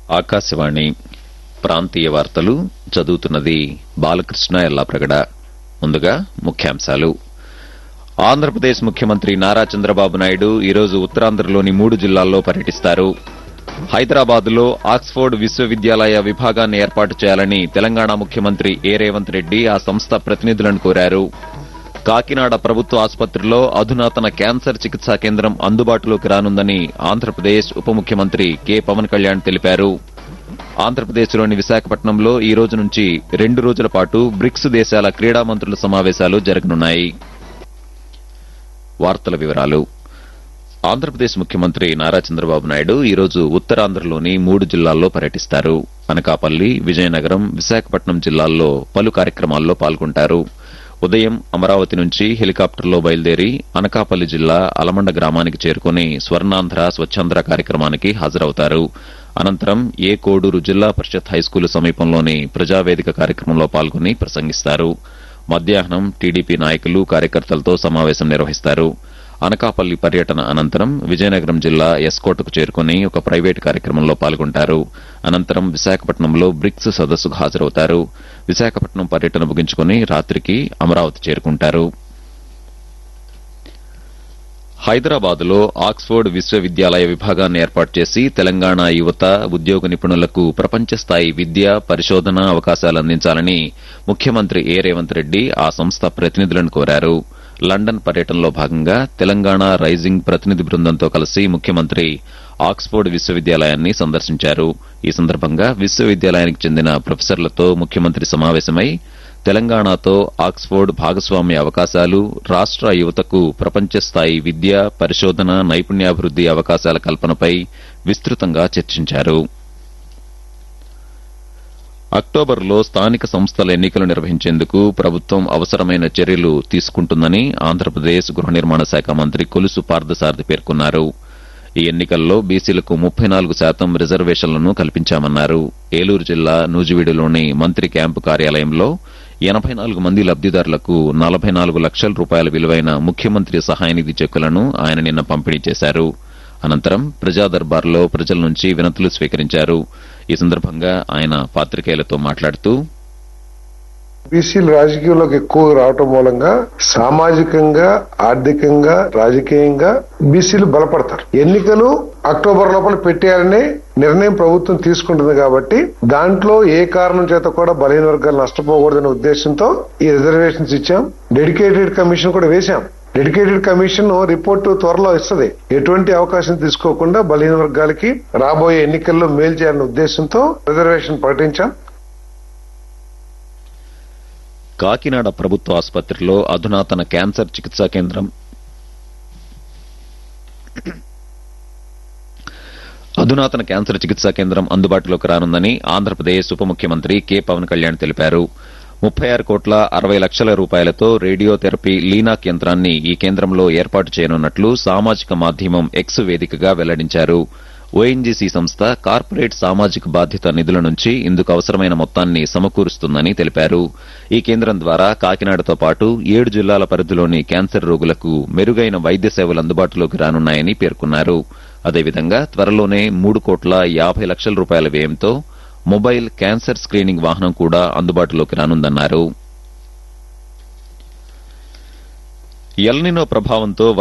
ఆకాశవాణి ప్రాంతీయ వార్తలు చదువుతున్నది బాలకృష్ణ ఎల్లాప్రగడ ముందుగా ముఖ్యాంశాలు ఆంధ్రప్రదేశ్ ముఖ్యమంత్రి నారా చంద్రబాబు నాయుడు ఈరోజు ఉత్తరాంధ్రలోని మూడు జిల్లాల్లో పర్యటిస్తారు హైదరాబాద్లో ఆక్స్ఫోర్డ్ విశ్వవిద్యాలయ విభాగాన్ని ఏర్పాటు చేయాలని తెలంగాణ ముఖ్యమంత్రి ఏ రేవంత్ రెడ్డి ఆ సంస్థ ప్రతినిధులను కోరారు కాకినాడ ప్రభుత్వ ఆసుపత్రిలో అధునాతన క్యాన్సర్ చికిత్సా కేంద్రం అందుబాటులోకి రానుందని ఆంధ్రప్రదేశ్ ఉప ముఖ్యమంత్రి కె పవన్ కళ్యాణ్ తెలిపారు ఆంధ్రప్రదేశ్లోని విశాఖపట్నంలో ఈ రోజు నుంచి రెండు రోజుల పాటు బ్రిక్స్ దేశాల క్రీడా మంత్రుల సమావేశాలు జరగనున్నాయి వార్తల వివరాలు ఆంధ్రప్రదేశ్ ముఖ్యమంత్రి నారా చంద్రబాబు నాయుడు ఈరోజు ఉత్తరాంధ్రలోని మూడు జిల్లాల్లో పర్యటిస్తారు అనకాపల్లి విజయనగరం విశాఖపట్నం జిల్లాల్లో పలు కార్యక్రమాల్లో పాల్గొంటారు ఉదయం అమరావతి నుంచి హెలికాప్టర్లో బయలుదేరి అనకాపల్లి జిల్లా అలమండ గ్రామానికి చేరుకుని స్వర్ణాంధ్ర స్వచ్ఛాంధ్ర కార్యక్రమానికి హాజరవుతారు అనంతరం ఏ కోడూరు జిల్లా పరిషత్ హైస్కూల్ సమీపంలోని ప్రజావేదిక కార్యక్రమంలో పాల్గొని ప్రసంగిస్తారు మధ్యాహ్నం టీడీపీ నాయకులు కార్యకర్తలతో సమావేశం నిర్వహిస్తారు అనకాపల్లి పర్యటన అనంతరం విజయనగరం జిల్లా ఎస్కోటకు చేరుకుని ఒక ప్రైవేటు కార్యక్రమంలో పాల్గొంటారు అనంతరం విశాఖపట్నంలో బ్రిక్స్ సదస్సుకు హాజరవుతారు విశాఖపట్నం పర్యటన ముగించుకుని రాత్రికి అమరావతి చేరుకుంటారు హైదరాబాద్ లో ఆక్స్ఫోర్డ్ విశ్వవిద్యాలయ విభాగాన్ని ఏర్పాటు చేసి తెలంగాణ యువత ఉద్యోగ నిపుణులకు ప్రపంచ స్థాయి విద్య పరిశోధన అవకాశాలు అందించాలని ముఖ్యమంత్రి ఏ రేవంత్ రెడ్డి ఆ సంస్థ ప్రతినిధులను కోరారు లండన్ పర్యటనలో భాగంగా తెలంగాణ రైజింగ్ ప్రతినిధి బృందంతో కలిసి ముఖ్యమంత్రి ఆక్స్ఫోర్డ్ విశ్వవిద్యాలయాన్ని సందర్శించారు ఈ సందర్భంగా విశ్వవిద్యాలయానికి చెందిన ప్రొఫెసర్లతో ముఖ్యమంత్రి సమావేశమై తెలంగాణతో ఆక్స్ఫోర్డ్ భాగస్వామ్య అవకాశాలు రాష్ట యువతకు ప్రపంచ స్థాయి విద్య పరిశోధన నైపుణ్యాభివృద్ది అవకాశాల కల్పనపై విస్తృతంగా చర్చించారు అక్టోబర్లో స్థానిక సంస్థల ఎన్నికలు నిర్వహించేందుకు ప్రభుత్వం అవసరమైన చర్యలు తీసుకుంటుందని ఆంధ్రప్రదేశ్ గృహ నిర్మాణ శాఖ మంత్రి కొలుసు పార్థసారథి పేర్కొన్నారు ఈ ఎన్నికల్లో బీసీలకు ముప్పై నాలుగు శాతం రిజర్వేషన్లను కల్పించామన్నారు ఏలూరు జిల్లా నూజివీడులోని మంత్రి క్యాంపు కార్యాలయంలో ఎనబై నాలుగు మంది లబ్దిదారులకు నలభై నాలుగు లక్షల రూపాయల విలువైన ముఖ్యమంత్రి సహాయనిధి చెక్కులను ఆయన నిన్న పంపిణీ చేశారు అనంతరం ప్రజా దర్బార్లో ప్రజల నుంచి వినతులు స్వీకరించారు ఈ సందర్భంగా ఆయన పాత్రికేయులతో మాట్లాడుతూ బీసీలు రాజకీయంలోకి ఎక్కువ రావటం మూలంగా సామాజికంగా ఆర్థికంగా రాజకీయంగా బీసీలు బలపడతారు ఎన్నికలు అక్టోబర్ లోపల పెట్టేయాలనే నిర్ణయం ప్రభుత్వం తీసుకుంటుంది కాబట్టి దాంట్లో ఏ కారణం చేత కూడా బలహీన వర్గాలు నష్టపోకూడదనే ఉద్దేశంతో ఈ రిజర్వేషన్స్ ఇచ్చాం డెడికేటెడ్ కమిషన్ కూడా వేశాం డెడికేటెడ్ కమిషన్ రిపోర్టు త్వరలో ఇస్తుంది ఎటువంటి అవకాశం తీసుకోకుండా బలహీన వర్గాలకి రాబోయే ఎన్నికల్లో మేలు చేయాలనే ఉద్దేశంతో రిజర్వేషన్ ప్రకటించాం కాకినాడ ప్రభుత్వ ఆసుపత్రిలో అధునాతన క్యాన్సర్ చికిత్సా కేంద్రం అధునాతన క్యాన్సర్ చికిత్సా కేంద్రం అందుబాటులోకి రానుందని ఆంధ్రప్రదేశ్ ఉప ముఖ్యమంత్రి కె పవన్ కళ్యాణ్ తెలిపారు ముప్పై ఆరు కోట్ల అరవై లక్షల రూపాయలతో రేడియోథెరపీ లీనాక్ యంత్రాన్ని ఈ కేంద్రంలో ఏర్పాటు చేయనున్నట్లు సామాజిక మాధ్యమం ఎక్స్ వేదికగా వెల్లడించారు ఓఎన్జీసీ సంస్థ కార్పొరేట్ సామాజిక బాధ్యత నిధుల నుంచి ఇందుకు అవసరమైన మొత్తాన్ని సమకూరుస్తుందని తెలిపారు ఈ కేంద్రం ద్వారా కాకినాడతో పాటు ఏడు జిల్లాల పరిధిలోని క్యాన్సర్ రోగులకు మెరుగైన వైద్య సేవలు అందుబాటులోకి రానున్నాయని పేర్కొన్నారు అదేవిధంగా త్వరలోనే మూడు కోట్ల యాభై లక్షల రూపాయల వ్యయంతో మొబైల్ క్యాన్సర్ స్క్రీనింగ్ వాహనం కూడా అందుబాటులోకి రానుందన్నారు ఎల్నినో ప్రభావంతో